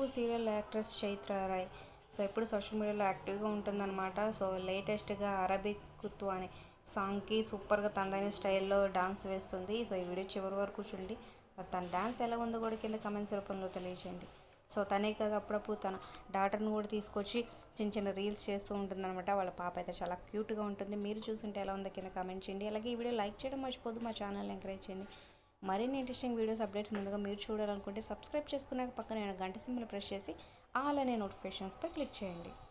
Telugu serial actress Chaitra Rai so ఎప్పుడు social మీడియాలో యాక్టివ్గా ఉంటుందన్నమాట సో లేటెస్ట్గా అరబిక్ కుత్తు అనే సాంగ్కి సూపర్గా తనదైన స్టైల్లో డాన్స్ వేస్తుంది సో ఈ వీడియో చివరి వరకు చూడండి మరి తన డాన్స్ ఎలా ఉందో కూడా కింద కమెంట్స్ రూపంలో తెలియజేయండి సో తనే కదా అప్పుడప్పుడు తన డాటర్ని కూడా తీసుకొచ్చి చిన్న చిన్న రీల్స్ చేస్తూ ఉంటుందన్నమాట వాళ్ళ పాప అయితే చాలా క్యూట్గా ఉంటుంది మీరు చూస్తుంటే ఎలా ఉందో కింద కామెంట్ చేయండి అలాగే ఈ వీడియో లైక్ చేయడం మర్చిపోదు మా ఛానల్ని ఎంకరేజ్ చేయండి మరిన్ని ఇంట్రెస్టింగ్ వీడియోస్ అప్డేట్స్ ముందుగా మీరు చూడాలనుకుంటే సబ్స్క్రైబ్ చేసుకున్నాక పక్కన నేను గంట సింబల్ ప్రెస్ చేసి ఆల్ అనే నోటిఫికేషన్స్పై క్లిక్ చేయండి